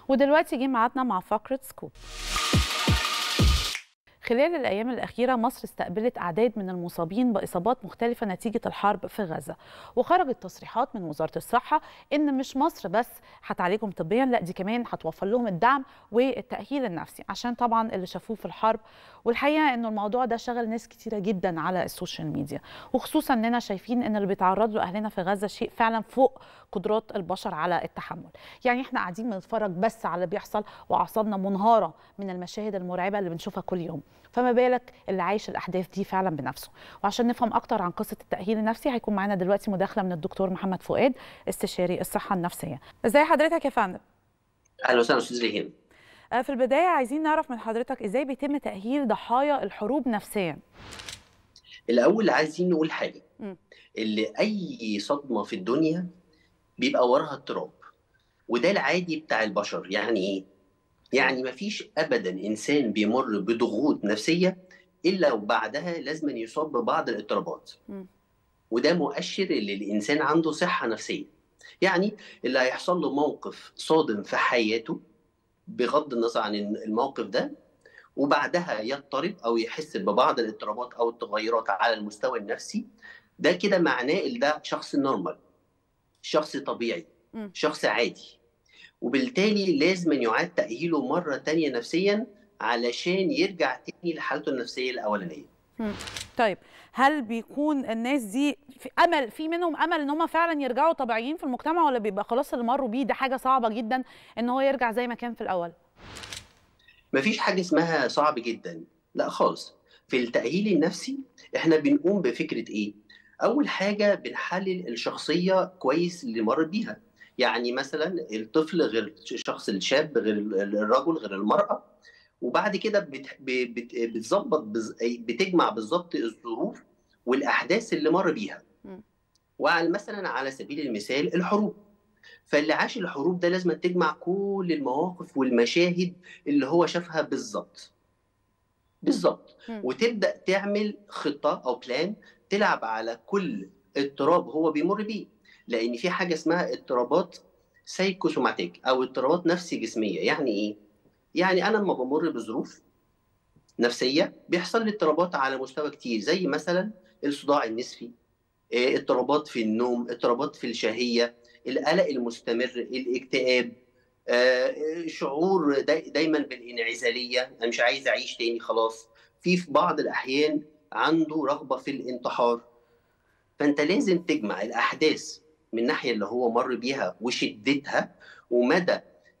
ودلوقتي جه ميعادنا مع فقرة سكوب خلال الأيام الأخيرة مصر استقبلت أعداد من المصابين بإصابات مختلفة نتيجة الحرب في غزة وخرجت تصريحات من وزارة الصحة إن مش مصر بس هتعالجهم طبيا لا دي كمان هتوفر لهم الدعم والتأهيل النفسي عشان طبعا اللي شافوه في الحرب والحقيقة إنه الموضوع ده شغل ناس كتيرة جدا على السوشيال ميديا وخصوصا إننا شايفين إن اللي بيتعرض له أهلنا في غزة شيء فعلا فوق قدرات البشر على التحمل يعني احنا قاعدين بنتفرج بس على اللي بيحصل وأعصابنا منهارة من المشاهد المرعبة اللي بنشوفها كل يوم فما بالك اللي عايش الاحداث دي فعلا بنفسه وعشان نفهم اكتر عن قصه التاهيل النفسي هيكون معانا دلوقتي مداخله من الدكتور محمد فؤاد استشاري الصحه النفسيه ازاي حضرتك يا فندم اهلا وسهلا استاذ ريهام في البدايه عايزين نعرف من حضرتك ازاي بيتم تاهيل ضحايا الحروب نفسيا الاول عايزين نقول حاجه م. اللي اي صدمه في الدنيا بيبقى وراها اضطراب وده العادي بتاع البشر يعني ايه يعني ما فيش ابدا انسان بيمر بضغوط نفسيه الا وبعدها لازم يصاب ببعض الاضطرابات م. وده مؤشر اللي الانسان عنده صحه نفسيه يعني اللي هيحصل له موقف صادم في حياته بغض النظر عن الموقف ده وبعدها يضطرب او يحس ببعض الاضطرابات او التغيرات على المستوى النفسي ده كده معناه ان ده شخص نورمال شخص طبيعي م. شخص عادي وبالتالي لازم يعاد تأهيله مرة تانية نفسيا علشان يرجع تاني لحالته النفسية الأولانية م. طيب هل بيكون الناس دي في امل في منهم امل ان هم فعلا يرجعوا طبيعيين في المجتمع ولا بيبقى خلاص اللي مروا بيه ده حاجه صعبه جدا ان هو يرجع زي ما كان في الاول مفيش حاجة اسمها صعب جدا لا خالص في التأهيل النفسي احنا بنقوم بفكرة ايه أول حاجة بنحلل الشخصية كويس اللي مر بيها يعني مثلا الطفل غير الشخص الشاب غير الرجل غير المرأة وبعد كده بتظبط بتجمع بالظبط الظروف والأحداث اللي مر بيها وعلى مثلا على سبيل المثال الحروب فاللي عاش الحروب ده لازم تجمع كل المواقف والمشاهد اللي هو شافها بالظبط بالظبط وتبدا تعمل خطه او بلان تلعب على كل اضطراب هو بيمر بيه لان في حاجه اسمها اضطرابات سايكوسوماتيك او اضطرابات نفسي جسميه يعني ايه يعني انا لما بمر بظروف نفسيه بيحصل لي اضطرابات على مستوى كتير زي مثلا الصداع النصفي اضطرابات في النوم اضطرابات في الشهيه القلق المستمر الاكتئاب شعور داي دايما بالانعزاليه انا مش عايز اعيش تاني خلاص في في بعض الاحيان عنده رغبه في الانتحار فانت لازم تجمع الاحداث من الناحيه اللي هو مر بيها وشدتها ومدى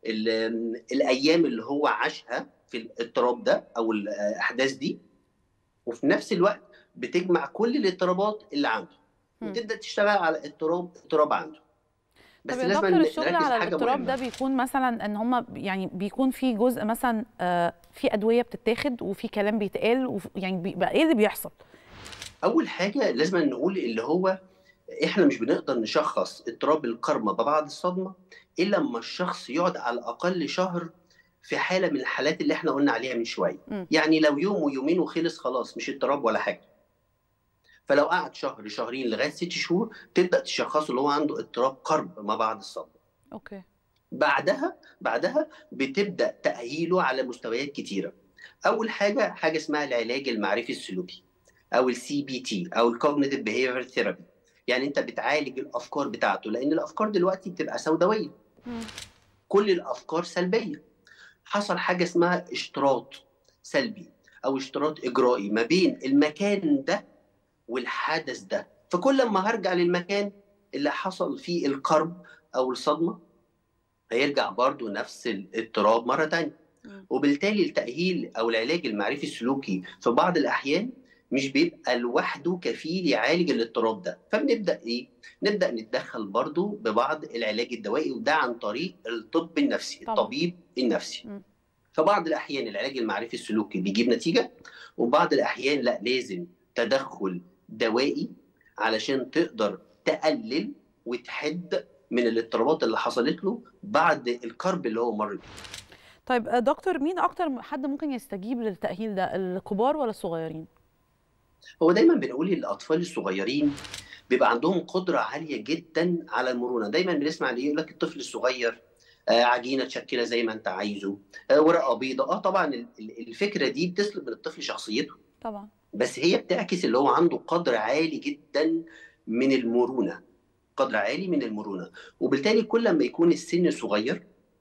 الايام اللي هو عاشها في الاضطراب ده او الاحداث دي وفي نفس الوقت بتجمع كل الاضطرابات اللي عنده وتبدا تشتغل على اضطراب اضطراب عنده بس طب لازم دكتور الشغل على الاضطراب ده بيكون مثلا ان هم يعني بيكون في جزء مثلا آه في ادويه بتتاخد وفي كلام بيتقال يعني بيبقى ايه اللي بيحصل؟ اول حاجه لازم نقول اللي هو احنا مش بنقدر نشخص اضطراب القرمه ببعض الصدمه الا لما الشخص يقعد على الاقل شهر في حاله من الحالات اللي احنا قلنا عليها من شويه م. يعني لو يوم ويومين وخلص خلاص مش اضطراب ولا حاجه فلو قعد شهر شهرين لغايه ست شهور تبدا تشخصه اللي هو عنده اضطراب قرب ما بعد الصدمه اوكي بعدها بعدها بتبدا تاهيله على مستويات كتيره اول حاجه حاجه اسمها العلاج المعرفي السلوكي او السي بي تي او الكوجنيتيف بيهيفير ثيرابي يعني انت بتعالج الافكار بتاعته لان الافكار دلوقتي بتبقى سوداويه مم. كل الافكار سلبيه حصل حاجه اسمها اشتراط سلبي او اشتراط اجرائي ما بين المكان ده والحدث ده فكل ما هرجع للمكان اللي حصل فيه القرب او الصدمه هيرجع برضو نفس الاضطراب مره تانية مم. وبالتالي التاهيل او العلاج المعرفي السلوكي في بعض الاحيان مش بيبقى لوحده كفيل يعالج الاضطراب ده فبنبدا ايه نبدا نتدخل برضو ببعض العلاج الدوائي وده عن طريق الطب النفسي طبعا. الطبيب النفسي مم. فبعض الاحيان العلاج المعرفي السلوكي بيجيب نتيجه وبعض الاحيان لا لازم تدخل دوائي علشان تقدر تقلل وتحد من الاضطرابات اللي حصلت له بعد الكرب اللي هو مر بيه طيب آه، دكتور مين اكتر حد ممكن يستجيب للتاهيل ده الكبار ولا الصغيرين هو دايما بنقول الاطفال الصغيرين بيبقى عندهم قدره عاليه جدا على المرونه دايما بنسمع اللي يقول لك الطفل الصغير آه عجينه تشكلها زي ما انت عايزه آه ورقه بيضاء اه طبعا ال- ال- الفكره دي بتسلب من الطفل شخصيته طبعا بس هي بتعكس اللي هو عنده قدر عالي جدا من المرونه قدر عالي من المرونه وبالتالي كل ما يكون السن صغير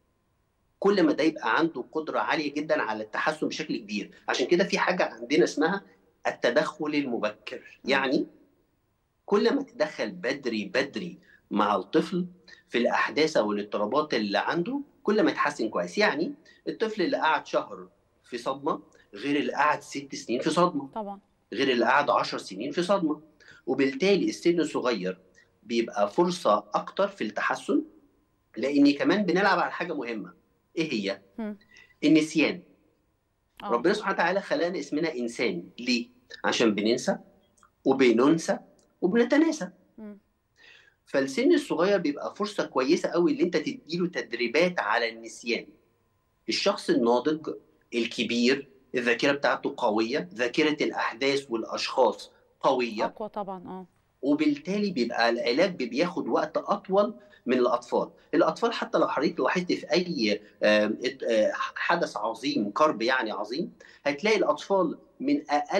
كل ما ده يبقى عنده قدره عاليه جدا على التحسن بشكل كبير عشان كده في حاجه عندنا اسمها التدخل المبكر يعني كل ما تدخل بدري بدري مع الطفل في الاحداث او الاضطرابات اللي عنده كل ما يتحسن كويس يعني الطفل اللي قعد شهر في صدمه غير اللي قعد ست سنين في صدمه طبعا غير اللي قعد عشر سنين في صدمه وبالتالي السن الصغير بيبقى فرصه اكتر في التحسن لاني كمان بنلعب على حاجه مهمه ايه هي مم. النسيان آه. ربنا سبحانه وتعالى خلقنا اسمنا انسان ليه عشان بننسى وبننسى وبنتناسى مم. فالسن الصغير بيبقى فرصه كويسه قوي اللي انت تديله تدريبات على النسيان الشخص الناضج الكبير الذاكره بتاعته قويه ذاكره الاحداث والاشخاص قويه اقوى طبعا اه وبالتالي بيبقى العلاج بياخد وقت اطول من الاطفال الاطفال حتى لو حضرتك لاحظت في اي آم، ات- آه، حدث عظيم كرب يعني عظيم هتلاقي الاطفال من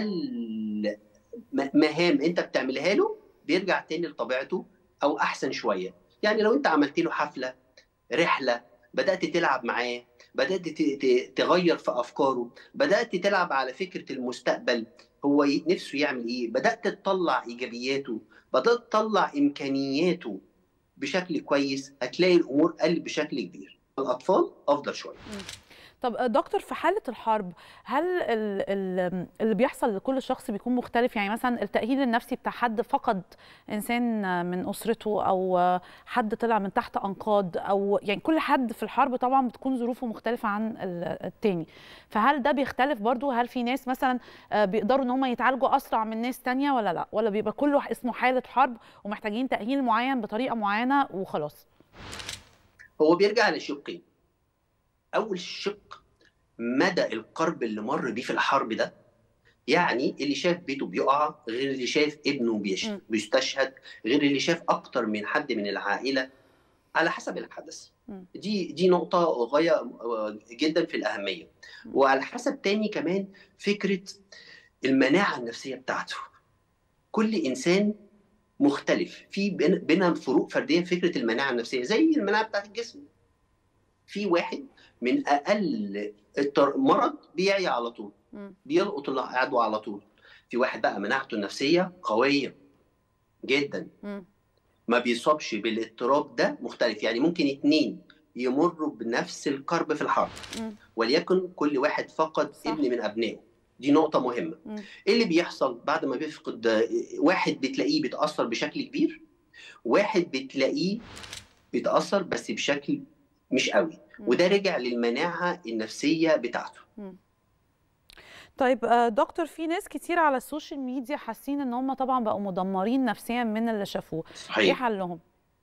اقل م- مهام انت بتعملها له بيرجع تاني لطبيعته او احسن شويه يعني لو انت عملت له حفله رحله بدات تلعب معاه بدات ت- ت- تغير في افكاره بدات تلعب على فكره المستقبل هو ي- نفسه يعمل ايه بدات تطلع ايجابياته بدات تطلع امكانياته بشكل كويس هتلاقي الامور قل بشكل كبير الاطفال افضل شويه طب آه، دكتور في حالة الحرب هل ال- ال- اللي بيحصل لكل شخص بيكون مختلف يعني مثلا التأهيل النفسي بتاع حد فقد إنسان آه، من أسرته أو آه، حد طلع من تحت أنقاض أو يعني كل حد في الحرب طبعا بتكون ظروفه مختلفة عن ال- التاني فهل ده بيختلف برضو هل في ناس مثلا آه، بيقدروا إن هم يتعالجوا أسرع من ناس تانية ولا لا ولا بيبقى كله اسمه حالة حرب ومحتاجين تأهيل معين بطريقة معينة وخلاص هو بيرجع لشقين اول شق مدى القرب اللي مر بيه في الحرب ده يعني اللي شاف بيته بيقع غير اللي شاف ابنه بيش- م. بيستشهد غير اللي شاف اكتر من حد من العائله على حسب الحدث م. دي دي نقطه غايه آه، جدا في الاهميه م. وعلى حسب تاني كمان فكره المناعه النفسيه بتاعته كل انسان مختلف في بين- بينها فروق فرديه في فكره المناعه النفسيه زي المناعه بتاعت الجسم في واحد من اقل التر- مرض بيعي على طول مم. بيلقط العدوى على طول في واحد بقى مناعته النفسيه قويه جدا مم. ما بيصابش بالاضطراب ده مختلف يعني ممكن اتنين يمروا بنفس الكرب في الحرب مم. وليكن كل واحد فقد صح. ابن من ابنائه دي نقطة مهمة مم. ايه اللي بيحصل بعد ما بيفقد آه، واحد بتلاقيه بيتأثر بشكل كبير واحد بتلاقيه بيتأثر بس بشكل مش قوي مم. وده رجع للمناعة النفسية بتاعته طيب آه، دكتور في ناس كتير على السوشيال ميديا حاسين ان هم طبعا بقوا مدمرين نفسيا من اللي شافوه ايه صحيح حلهم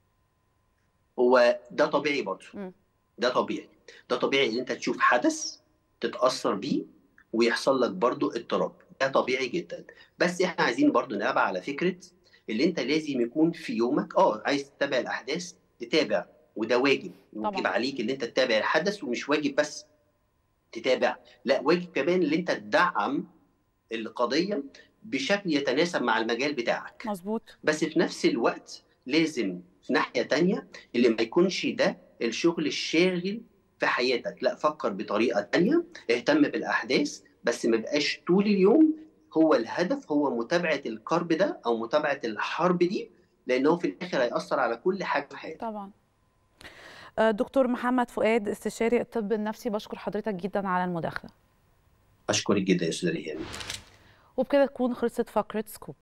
هو ده طبيعي برضه مم. ده طبيعي ده طبيعي ان انت تشوف حدث تتأثر بيه ويحصل لك برضه اضطراب ده طبيعي جدا بس احنا عايزين برضه نلعب على فكرة اللي انت لازم يكون في يومك اه عايز تتابع الاحداث تتابع وده واجب واجب طبعا. عليك ان انت تتابع الحدث ومش واجب بس تتابع لا واجب كمان ان انت تدعم القضية بشكل يتناسب مع المجال بتاعك مظبوط بس في نفس الوقت لازم في ناحية تانية اللي ما يكونش ده الشغل الشاغل في حياتك لا فكر بطريقة تانية اهتم بالأحداث بس ما بقاش طول اليوم هو الهدف هو متابعة الكرب ده أو متابعة الحرب دي لأنه في الآخر هيأثر على كل حاجة في حياتك طبعا آه، دكتور محمد فؤاد استشاري الطب النفسي بشكر حضرتك جدا على المداخله أشكرك جدا يا أستاذ ريهام وبكده تكون خلصت فقره سكوب